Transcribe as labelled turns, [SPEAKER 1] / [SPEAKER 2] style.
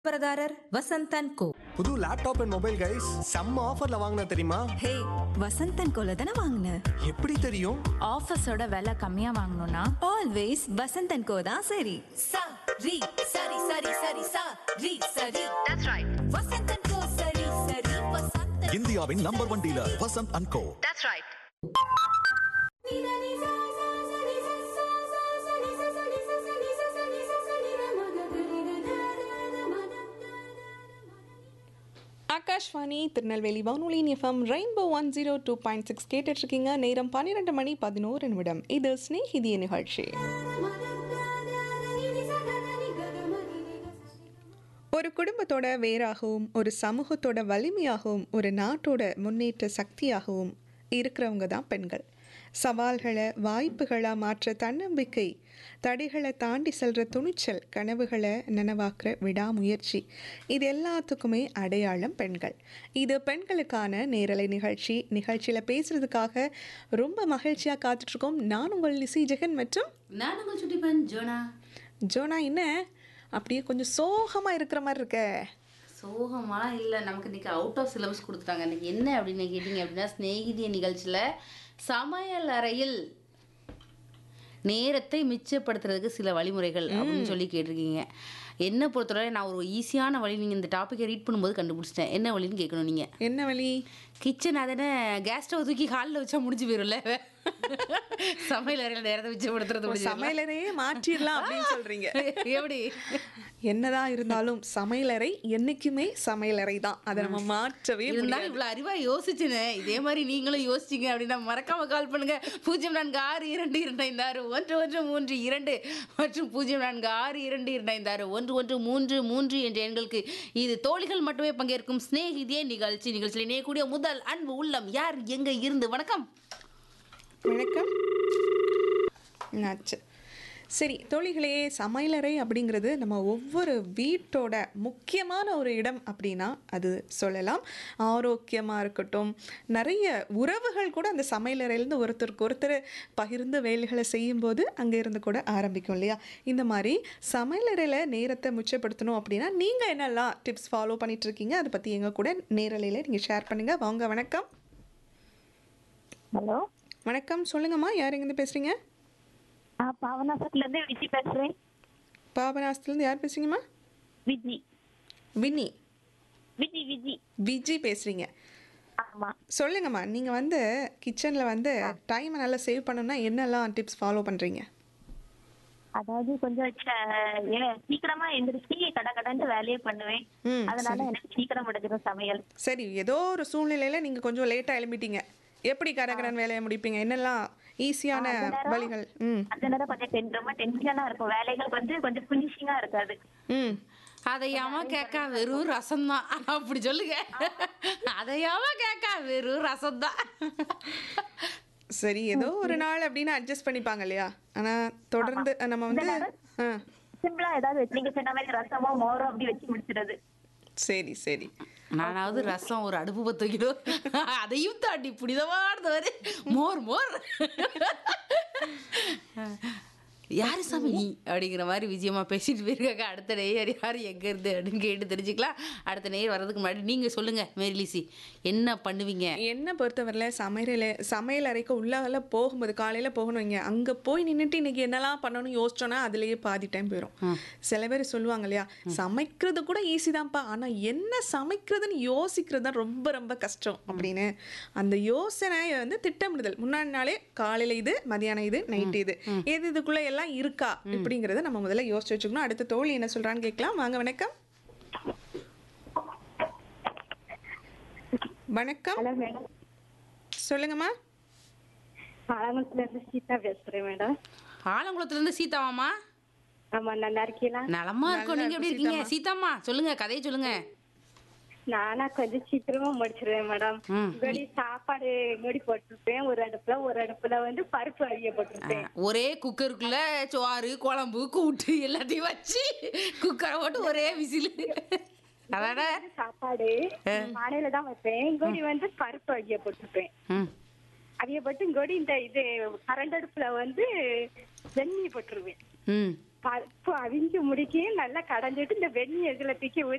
[SPEAKER 1] பிரதாரர் வசந்தன் கோ
[SPEAKER 2] புது laptop and mobile guys செம்ம ஆஃபர்ல வாங்கின தெரியுமா
[SPEAKER 3] ஹே வசந்தன் கோல தானே வாங்கின
[SPEAKER 2] எப்படி தெரியும்
[SPEAKER 4] ஆஃபீஸோட விலை கம்மியா வாங்கணும்னா
[SPEAKER 3] ஆல்வேஸ் வசந்தன் கோ தான் சரி
[SPEAKER 1] சா ரி சரி சரி சரி சா ரி சரி தட்ஸ் ரைட் வசந்தன் கோ சரி சரி வசந்தன்
[SPEAKER 5] இந்தியாவின் number one dealer Vasanth and co
[SPEAKER 1] that's right
[SPEAKER 6] Akashvani Tirunelveli வானொலியின் FM rainbow one zero two point six கேட்டுட்ருக்கீங்க நேரம் பன்னிரெண்டு மணி பதினோரு நிமிடம் இது ஸ்நேகிதிய நிகழ்ச்சி ஒரு குடும்பத்தோட வேராகவும் ஒரு சமூகத்தோட வலிமையாகவும் ஒரு நாட்டோட முன்னேற்ற சக்தியாகவும் இருக்கிறவங்க தான் பெண்கள் சவால்களை வாய்ப்புகளாக மாற்ற தன்னம்பிக்கை தடைகளை தாண்டி செல்கிற துணிச்சல் கனவுகளை நனவாக்குற விடாமுயற்சி இது எல்லாத்துக்குமே அடையாளம் பெண்கள் இது பெண்களுக்கான நேரலை நிகழ்ச்சி நிகழ்ச்சியில் பேசுகிறதுக்காக ரொம்ப மகிழ்ச்சியாக காத்துட்ருக்கோம் நான் உங்கள் லிசி ஜெகன் மற்றும்
[SPEAKER 7] நான் உங்கள் சுட்டிப்பன் ஜோனா
[SPEAKER 6] ஜோனா என்ன அப்படியே கொஞ்சம் சோகமாக இருக்கிற மாதிரி இருக்க
[SPEAKER 7] சோகமாலாம் இல்லை நமக்கு இன்னைக்கு அவுட் ஆஃப் சிலபஸ் கொடுத்துட்டாங்க இன்னைக்கு என்ன அப்படின்னு கேட்டிங்க அப்படின்னா ஸ்நேகிதிய நிகழ்ச்சியில் சமையல் அறையில் நேரத்தை மிச்சப்படுத்துறதுக்கு சில வழிமுறைகள் அப்படின்னு சொல்லி கேட்டிருக்கீங்க என்ன பொறுத்தவரை நான் ஒரு ஈஸியான வழி நீங்கள் இந்த டாப்பிக்கை ரீட் பண்ணும்போது கண்டுபிடிச்சிட்டேன் என்ன வழின்னு கேட்கணும் நீங்கள்
[SPEAKER 6] என்ன வழி
[SPEAKER 7] கிச்சன் அதன கேஸ் ஸ்டவ் தூக்கி ஹாலில் வச்சா முடிஞ்சு போயிரும்ல சமையல் அறையில் நேரத்தை மிச்சப்படுத்துறது முடிஞ்சு போயிரும்ல?
[SPEAKER 6] சமையலறையே மாற்றிடலாம் அப்படின்னு சொல்றீங்க
[SPEAKER 7] எப்படி
[SPEAKER 6] என்னதான் இருந்தாலும் சமையலறை என்னைக்குமே சமையலறை தான் அதை நம்ம மாற்றவே
[SPEAKER 7] இருந்தாலும்
[SPEAKER 6] முடியாது
[SPEAKER 7] இவ்வளவு அறிவா யோசிச்சுனே இதே மாதிரி நீங்களும் யோசிச்சீங்க அப்படின்னா மறக்காம கால் பண்ணுங்க பூஜ்ஜியம் நான்கு ஆறு இரண்டு இரண்டு ஐந்து ஆறு ஒன்று ஒன்று மூன்று இரண்டு மற்றும் பூஜ்ஜியம் நான்கு ஆறு இரண்டு இரண்டு ஐந்து ஆறு ஒன்று ஒன்று மூன்று மூன்று என்ற எண்களுக்கு இது தோழிகள் மட்டுமே பங்கேற்கும் ஸ்நேகிதியே நிகழ்ச்சி நிகழ்ச்சியில் இணையக்கூடிய முதல் அன்பு உள்ளம் யார் எங்க இருந்து வணக்கம்
[SPEAKER 6] வணக்கம் ஆச்சு சரி தோழிகளே சமையலறை அப்படிங்கிறது நம்ம ஒவ்வொரு வீட்டோட முக்கியமான ஒரு இடம் அப்படின்னா அது சொல்லலாம் ஆரோக்கியமாக இருக்கட்டும் நிறைய உறவுகள் கூட அந்த சமையலறையிலேருந்து ஒருத்தருக்கு ஒருத்தர் பகிர்ந்து வேலைகளை செய்யும்போது அங்கே இருந்து கூட ஆரம்பிக்கும் இல்லையா இந்த மாதிரி சமையலறையில் நேரத்தை மிச்சப்படுத்தணும் அப்படின்னா நீங்கள் என்னெல்லாம் டிப்ஸ் ஃபாலோ பண்ணிகிட்ருக்கீங்க அதை பற்றி எங்கள் கூட நேரலையில் நீங்கள் ஷேர் பண்ணுங்கள் வாங்க வணக்கம்
[SPEAKER 8] ஹலோ
[SPEAKER 6] வணக்கம் சொல்லுங்கம்மா யார் எங்கேருந்து பேசுகிறீங்க
[SPEAKER 8] நான் பாவனாசத்துல இருந்து விஜி பேசுறேன்
[SPEAKER 6] பாபநாசத்துலேருந்து யார் பேசுறீங்கம்மா
[SPEAKER 8] விஜி
[SPEAKER 6] வின்னி
[SPEAKER 8] விஜி விஜி
[SPEAKER 6] விஜி பேசுகிறீங்க
[SPEAKER 8] ஆமா
[SPEAKER 6] சொல்லுங்கம்மா நீங்கள் வந்து கிச்சனில் வந்து டைமை நல்லா சேவ் பண்ணணும்னா என்னெல்லாம் டிப்ஸ் ஃபாலோ பண்ணுறீங்க
[SPEAKER 8] அதாவது கொஞ்சம் ச- ஏ- சீக்கிரமா எந்திரிச்சு கட கடன்ட்டு வேலையை பண்ணுவேன்
[SPEAKER 6] ம்,
[SPEAKER 8] அதனால எனக்கு சீக்கிரம் முடிஞ்சிடும் சமையல்
[SPEAKER 6] சரி ஏதோ ஒரு சூழ்நிலையில் நீங்கள் கொஞ்சம் லேட்டாக எழும்பிட்டீங்க எப்படி கரகரன் வேலையை முடிப்பீங்க என்னெல்லாம் ஈஸியான வழிகள் ம்
[SPEAKER 8] அந்த நேரம் கொஞ்சம் டென் ரொம்ப டென்ஷனா இருக்கும் வேலைகள் வந்து கொஞ்சம் ஃபினிஷிங்கா இருக்காது
[SPEAKER 6] ம்
[SPEAKER 7] அதையாம கேட்கா வெறும் ரசம் தான் அப்படி சொல்லுங்க அதையாம கேட்கா வெறும் ரசம் தான்
[SPEAKER 6] சரி ஏதோ ஒரு நாள் அப்படின்னு அட்ஜஸ்ட் பண்ணிப்பாங்க இல்லையா ஆனால் தொடர்ந்து நம்ம வந்து ஆ
[SPEAKER 8] சிம்பிளா ஏதாவது வச்சு நீங்க சொன்ன மாதிரி ரசமோ மோரோ அப்படி வச்சு முடிச்சிடுறது
[SPEAKER 6] சரி சரி
[SPEAKER 7] நானாவது ரசம் ஒரு அடுப்பு பத்து கிலோ அதையும் தாண்டி புனிதமானது மோர் மோர் யாரு சாமி நீ அப்படிங்கிற மாதிரி விஜயமா பேசிட்டு போயிருக்காங்க அடுத்த நேயர் யார் எங்க இருந்து அப்படின்னு கேட்டு தெரிஞ்சுக்கலாம் அடுத்த நேயர் வர்றதுக்கு முன்னாடி நீங்க சொல்லுங்க மேரிலிசி என்ன பண்ணுவீங்க
[SPEAKER 6] என்னை பொறுத்தவரையில் சமையல சமையல் அறைக்கு உள்ளால போகும்போது காலையில் போகணும் இங்கே அங்கே போய் நின்றுட்டு இன்னைக்கு என்னெல்லாம் பண்ணணும்னு யோசிச்சோன்னா அதுலேயே பாதி டைம் போயிடும் சில பேர் சொல்லுவாங்க இல்லையா சமைக்கிறது கூட ஈஸி தான்ப்பா ஆனால் என்ன சமைக்கிறதுன்னு யோசிக்கிறது தான் ரொம்ப ரொம்ப கஷ்டம் அப்படின்னு அந்த யோசனையை வந்து திட்டமிடுதல் முன்னாடி நாளே காலையில் இது மதியானம் இது நைட்டு இது எது இதுக்குள்ளே எல்லாம் இருக்கா இப்படிங்கிறத நம்ம முதல்ல யோசிச்சு வச்சுக்கணும் அடுத்த தோழி என்ன சொல்கிறான்னு கேட்கலாம் வாங்க வணக்கம் வணக்கம்
[SPEAKER 8] ஹலோ மேடம்
[SPEAKER 6] சொல்லுங்கம்மா
[SPEAKER 8] ஆலங்குளத்துல இருந்து சீதா பேசுறேன் மேடம்
[SPEAKER 7] ஆலங்குளத்துல இருந்து சீதாவாமா
[SPEAKER 8] ஆமா நல்லா இருக்கீங்களா
[SPEAKER 7] நலமா இருக்கும் நீங்க எப்படி இருக்கீங்க சீதாம்மா சொல்லுங்க கதையை சொல்லுங்க
[SPEAKER 8] நானா கொஞ்சம் சீக்கிரமா முடிச்சிருவேன் மேடம்
[SPEAKER 7] ம்.
[SPEAKER 8] இங்கடி சாப்பாடு இங்கடி போட்டிருப்பேன் ஒரு அடுப்புல ஒரு அடுப்புல வந்து பருப்பு அவிய போட்டிருப்பேன்
[SPEAKER 7] ஒரே குக்கருக்குள்ள சோறு குழம்பு கூட்டு எல்லாத்தையும் வச்சு குக்கரை போட்டு ஒரே விசில் அதாட
[SPEAKER 8] சாப்பாடு மாலையில தான் வைப்பேன் இங்கோடி வந்து பருப்பு அவிய போட்டிருப்பேன்
[SPEAKER 7] ம்
[SPEAKER 8] அவிய போட்டு இங்கோடி இந்த இது கரண்ட் அடுப்புல வந்து வெந்நீர் போட்டுருவேன்
[SPEAKER 7] ம்
[SPEAKER 8] பருப்பு அவிஞ்சு முடிக்க நல்லா கடைஞ்சிட்டு இந்த வெந்நீர் இதுல தூக்கி ஊத்தி